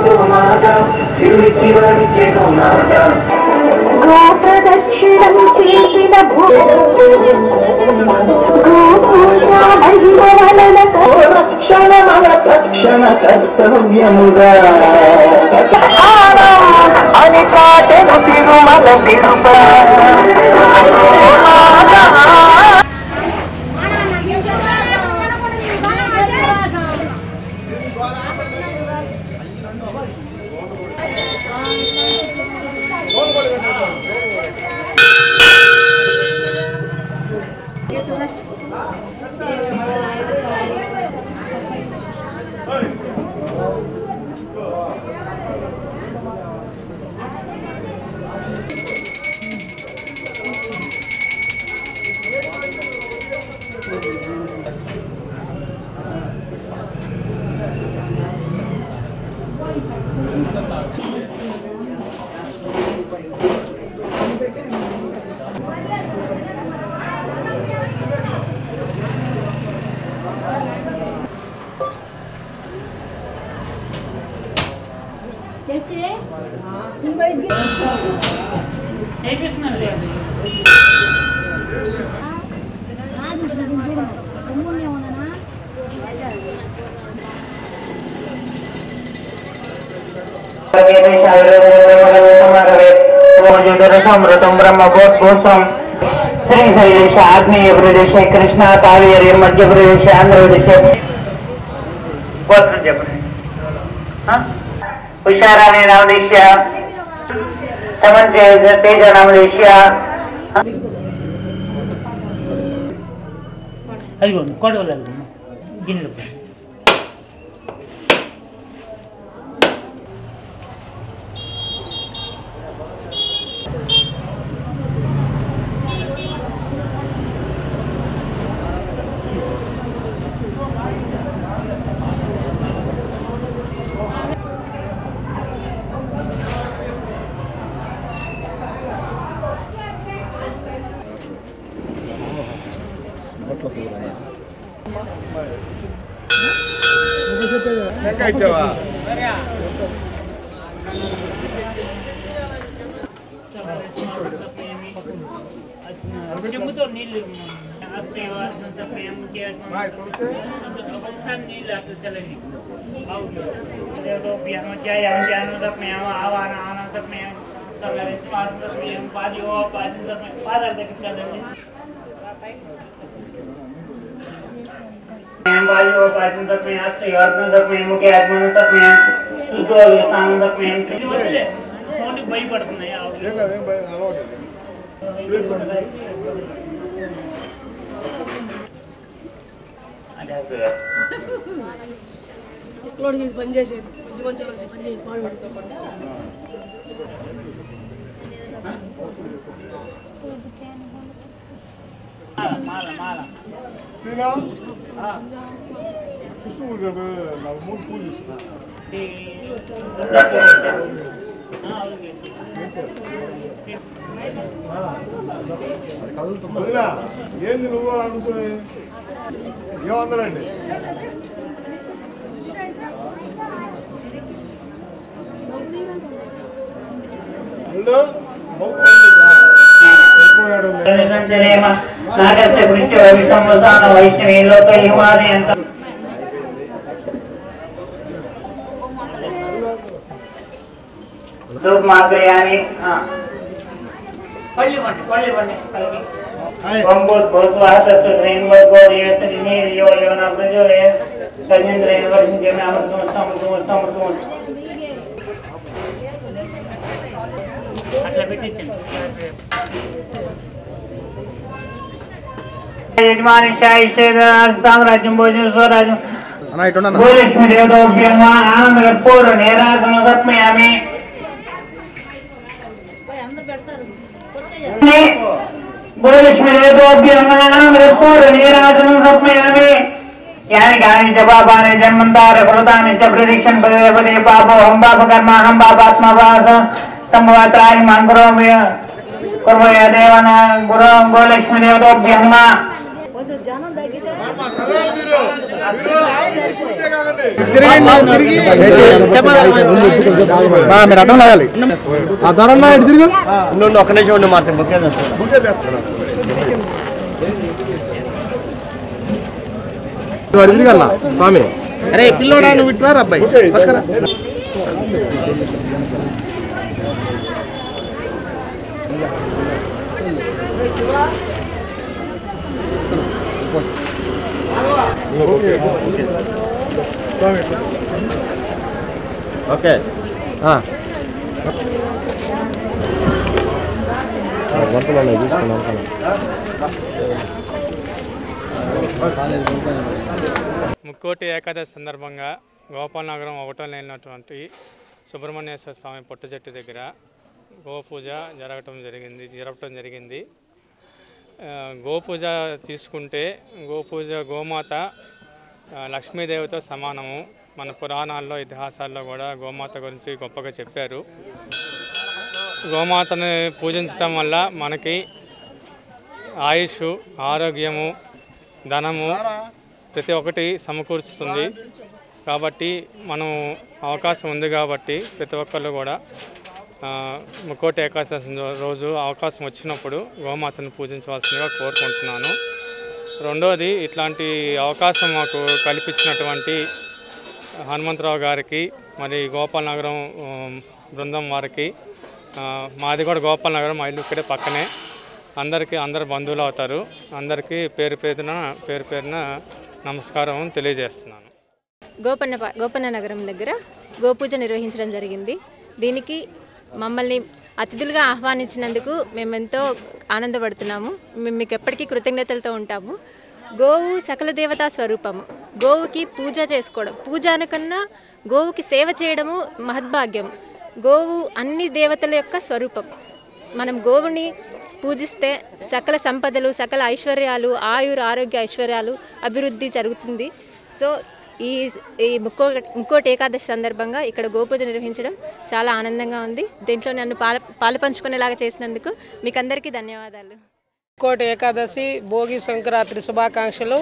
చెడు మాట శివుడి చివరి చెడు మాట గోప్రదక్షిణం చేసిన భూమూషావలన రక్షణ మన తక్షణ కర్తవ్యముగా అని పాటను తిరుమల తిరుప సమృతం బ్రహ్మభూత్భూతం శ్రీ శైలేశ ఆగ్నేయ ప్రదేశ కృష్ణ కావేరి మధ్యప్రదేశ్ ఆంధ్రప్రదేశ్ గోత్రం చెప్పండి హుషారాణి నామదేశ్య సమన్ తేజ నామదేశ్య అదిగో కొడవలు గిన్నెలు చెంబుతో నీళ్ళు వస్తే వాసనంత ప్రేమ ఒకసారి నీళ్ళు అట్లా చల్లండి జ్ఞానం జ్ఞానం తప్పేమో ఆవాన ఆనంద తప్పేమో పాదం తప్పేమో పాది ఓ పాది తప్పే పాదాల దగ్గర చల్లండి వాయు పాదం తప్పే అస్తి వర్గం తప్పే ముఖ్య ఆత్మను తప్పే శుద్ధో స్థానం తప్పే ఇది వదిలే సౌండ్కి భయపడుతున్నాయి ఆవులు అదే లోడ్ చేసి పని చేసేది మంచి మంచి వాళ్ళు వచ్చి పని చేసి పాడు మాల మాల వదినా, ఏంది నువ్వు అడుగుతున్నాయి ఏమందరండి అల్లు, మొక్కు ఉందిరా. ఎక్కువ సంచరేమ నాగస్య కృష్ణ విసంవసాన వైష్ణవీ లోక హిమాలయ అంత మాగ్రయామి పల్లి వండి పల్లి వండి పల్లి వంబోద్ భూస్వాహతస్సు శ్రీన్వద్గోదయస్సు నీరియో యోన ప్రజోదయ సజేంద్రేణ వర్షించేమి అమృతం అమృతం అమృతం అట్లా పెట్టించండి యజమాని శాయి సామ్రాజ్యం భోజన స్వరాజ్యం అన్న ఇటు భూలక్ష్మి దేవతోభ్యం ఆనంద కర్పూర నేరాసన సమర్పయామి భూలక్ష్మి దేవతోభ్యం ఆనంద కర్పూర నేరాసన సమర్పయామి యాని గాని చ పాపాని జన్మంతార కృతాని చ ప్రదీక్షన్ పదే పదే పాపో హం పాప కర్మ హం పాపాత్మ వాస సంభవత్రాయి మాన్ కరోమి కుర్మయ దేవన గురు గోలక్ష్మి దేవతోభ్యం మా కలర్ మీరు మీరు ఆవిడ పూర్తే కాకండి. మీరు అడ్డం లాగాలి ఆ దొరన్న ఇటు తిరుగు ఒక నిమిషం ఉండి మాత్రం బుక్ పూర్తే చేస్తున్నారు. అటు తిరిగన్నా స్వామి అరే పిల్లోడా నువ్వు ఇట్లా అబ్బాయి పక్కన ఓకే వంటలు తీసుకున్నాం ముక్కోటి ఏకాదశి సందర్భంగా గోపాలనగరం ఒకటో లేనటువంటి సుబ్రహ్మణ్యేశ్వర స్వామి పుట్ట చెట్టు దగ్గర గోపూజ జరగటం జరిగింది జరగటం జరిగింది ఆ, గోపూజ తీసుకుంటే గోపూజ గోమాత ఆ, లక్ష్మీదేవితో సమానము మన పురాణాల్లో ఇతిహాసాల్లో కూడా గోమాత గురించి గొప్పగా చెప్పారు గోమాతని పూజించటం వల్ల మనకి ఆయుష్ ఆరోగ్యము ధనము ప్రతి ఒక్కటి సమకూర్చుతుంది కాబట్టి మనం అవకాశం ఉంది కాబట్టి ప్రతి ఒక్కళ్ళు కూడా ఆ, ముక్కోటి ఏకాదశి రోజు అవకాశం వచ్చినప్పుడు గోమాతను పూజించవలసిందిగా కోరుకుంటున్నాను రెండోది ఇట్లాంటి అవకాశం మాకు కల్పించినటువంటి హనుమంతరావు గారికి మరి గోపాల్ నగరం ఉమ్, బృందం వారికి ఆ, మాది కూడా గోపాల్ నగరం మా ఇల్లు ఇక్కడే పక్కనే అందరికీ అందరు బంధువులు అవుతారు అందరికీ పేరు పేరున పేరు పేరున నమస్కారం తెలియజేస్తున్నాను గోపన్న గోపన్న నగరం దగ్గర గోపూజ నిర్వహించడం జరిగింది దీనికి మమ్మల్ని అతిథులుగా ఆహ్వానించినందుకు మేము ఎంతో ఆనందపడుతున్నాము మేము మీకు ఎప్పటికీ కృతజ్ఞతలతో ఉంటాము గోవు సకల దేవతా స్వరూపము గోవుకి పూజ చేసుకోవడం పూజ అనకన్నా గోవుకి సేవ చేయడము మహద్భాగ్యం గోవు అన్ని దేవతల యొక్క స్వరూపం మనం గోవుని పూజిస్తే సకల సంపదలు సకల ఐశ్వర్యాలు ఆయుర ఆరోగ్య ఐశ్వర్యాలు అభివృద్ధి జరుగుతుంది సో ఈ ఈ ముక్కో ముక్కోటి ఏకాదశి సందర్భంగా ఇక్కడ గోపూజ నిర్వహించడం చాలా ఆనందంగా ఉంది దీంట్లో నన్ను పాల పాలు పంచుకునేలాగా చేసినందుకు మీకు అందరికీ ధన్యవాదాలు కోటి ఏకాదశి భోగి సంక్రాంతి శుభాకాంక్షలు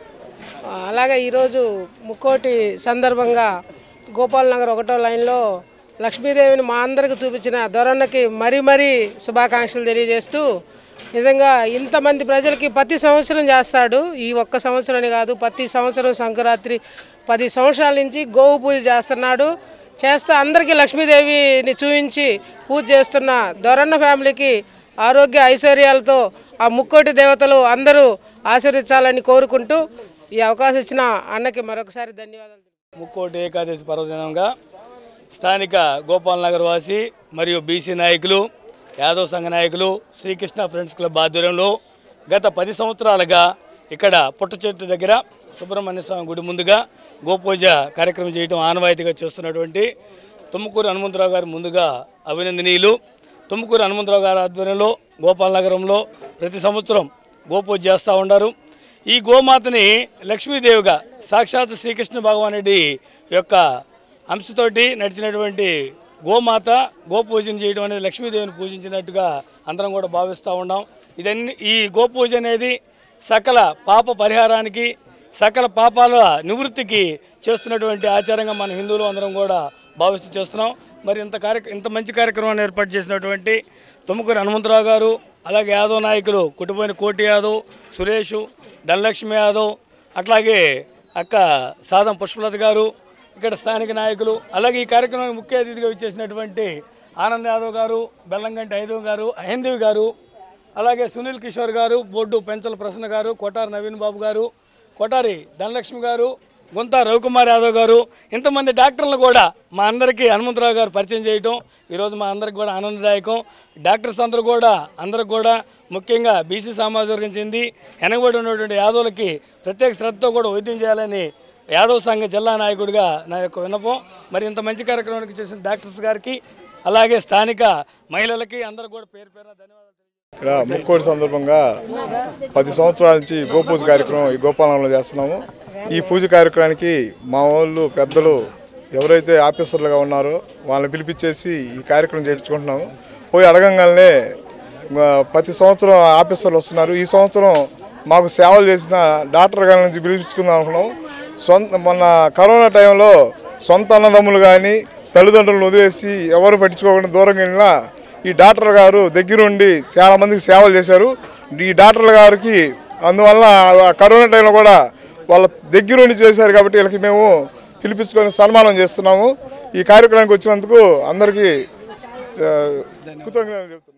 ఆ, అలాగే ఈరోజు ముక్కోటి సందర్భంగా గోపాల్ నగర్ ఒకటో లైన్లో లక్ష్మీదేవిని మా అందరికి చూపించిన దొరన్నకి మరీ మరీ శుభాకాంక్షలు తెలియజేస్తూ నిజంగా ఇంతమంది ప్రజలకి ప్రతి సంవత్సరం చేస్తాడు ఈ ఒక్క సంవత్సరం కాదు ప్రతి సంవత్సరం సంక్రాంతి పది సంవత్సరాల నుంచి గోవు పూజ చేస్తున్నాడు చేస్తూ అందరికీ లక్ష్మీదేవిని చూపించి పూజ చేస్తున్న దొరన్న ఫ్యామిలీకి ఆరోగ్య ఐశ్వర్యాలతో ఆ ముక్కోటి దేవతలు అందరూ ఆశీర్వదించాలని కోరుకుంటూ ఈ అవకాశం ఇచ్చిన అన్నకి మరొకసారి ధన్యవాదాలు ముక్కోటి ఏకాదశి పర్వదినంగా స్థానిక గోపాల్ నగర్ వాసి మరియు బీసీ నాయకులు యాదవ్ సంఘ నాయకులు శ్రీకృష్ణ ఫ్రెండ్స్ క్లబ్ ఆధ్వర్యంలో గత పది సంవత్సరాలుగా ఇక్కడ పుట్ట చెట్టు దగ్గర సుబ్రహ్మణ్య స్వామి గుడి ముందుగా గోపూజ కార్యక్రమం చేయడం ఆనవాయితీగా చేస్తున్నటువంటి తుమ్మకూరు హనుమంతరావు గారు ముందుగా అభినందనీయులు తుమ్మకూరు హనుమంతరావు గారి ఆధ్వర్యంలో గోపాల్ నగరంలో ప్రతి సంవత్సరం గోపూజ చేస్తూ ఉన్నారు ఈ గోమాతని లక్ష్మీదేవిగా సాక్షాత్ శ్రీకృష్ణ భగవాన్ రెడ్డి యొక్క అంశతోటి నడిచినటువంటి గోమాత గోపూజన చేయడం అనేది లక్ష్మీదేవిని పూజించినట్టుగా అందరం కూడా భావిస్తూ ఉన్నాం ఇదన్నీ ఈ గోపూజ అనేది సకల పాప పరిహారానికి సకల పాపాల నివృత్తికి చేస్తున్నటువంటి ఆచారంగా మన హిందువులు అందరం కూడా భావిస్తూ చేస్తున్నాం మరి ఇంత కార్య ఇంత మంచి కార్యక్రమాన్ని ఏర్పాటు చేసినటువంటి తుమ్మకూరు హనుమంతరావు గారు అలాగే యాదవ్ నాయకులు కుటుంబైన కోటి యాదవ్ సురేష్ ధనలక్ష్మి యాదవ్ అట్లాగే అక్క సాదం పుష్పలత గారు ఇక్కడ స్థానిక నాయకులు అలాగే ఈ కార్యక్రమానికి ముఖ్య అతిథిగా వచ్చేసినటువంటి ఆనంద్ యాదవ్ గారు బెల్లంగంటి ఐదవ్ గారు అహిందేవి గారు అలాగే సునీల్ కిషోర్ గారు బొడ్డు పెంచల ప్రసన్న గారు కొటారి నవీన్ బాబు గారు కొటారి ధనలక్ష్మి గారు గుంతా రవికుమార్ యాదవ్ గారు ఇంతమంది డాక్టర్లు కూడా మా అందరికీ హనుమంతరావు గారు పరిచయం చేయటం ఈరోజు మా అందరికి కూడా ఆనందదాయకం డాక్టర్స్ అందరూ కూడా అందరికి కూడా ముఖ్యంగా బీసీ సామాజిక వర్గం చెంది వెనకబడి ఉన్నటువంటి యాదవులకి ప్రత్యేక శ్రద్ధతో కూడా వైద్యం చేయాలని యాదవ్ సంఘ జిల్లా నాయకుడిగా నా యొక్క విన్నపం మరి ఇంత మంచి కార్యక్రమానికి చేసిన డాక్టర్స్ గారికి అలాగే స్థానిక మహిళలకి అందరికి కూడా పేరు పేరున ధన్యవాదాలు ఇక్కడ ముక్కోటి సందర్భంగా పది సంవత్సరాల నుంచి గోపూజ కార్యక్రమం ఈ గోపాలంలో చేస్తున్నాము ఈ పూజ కార్యక్రమానికి మా వాళ్ళు పెద్దలు ఎవరైతే ఆఫీసర్లుగా ఉన్నారో వాళ్ళని పిలిపించేసి ఈ కార్యక్రమం చేయించుకుంటున్నాము పోయి అడగంగానే ఆ, ప్రతి సంవత్సరం ఆఫీసర్లు వస్తున్నారు ఈ సంవత్సరం మాకు సేవలు చేసిన డాక్టర్ గారి నుంచి పిలిపించుకుందాం అనుకున్నాం సొంత మొన్న కరోనా టైంలో సొంత అన్నదమ్ములు కానీ తల్లిదండ్రులను వదిలేసి ఎవరు పట్టించుకోకుండా దూరంగా వెళ్ళినా ఈ డాక్టర్ గారు దగ్గరుండి చాలా మందికి సేవలు చేశారు ఈ డాక్టర్ గారికి అందువల్ల ఆ కరోనా టైంలో కూడా వాళ్ళ దగ్గరుండి చేశారు కాబట్టి వీళ్ళకి మేము పిలిపించుకొని సన్మానం చేస్తున్నాము ఈ కార్యక్రమానికి వచ్చినందుకు అందరికీ ఆ, కృతజ్ఞతలు చెప్తున్నాను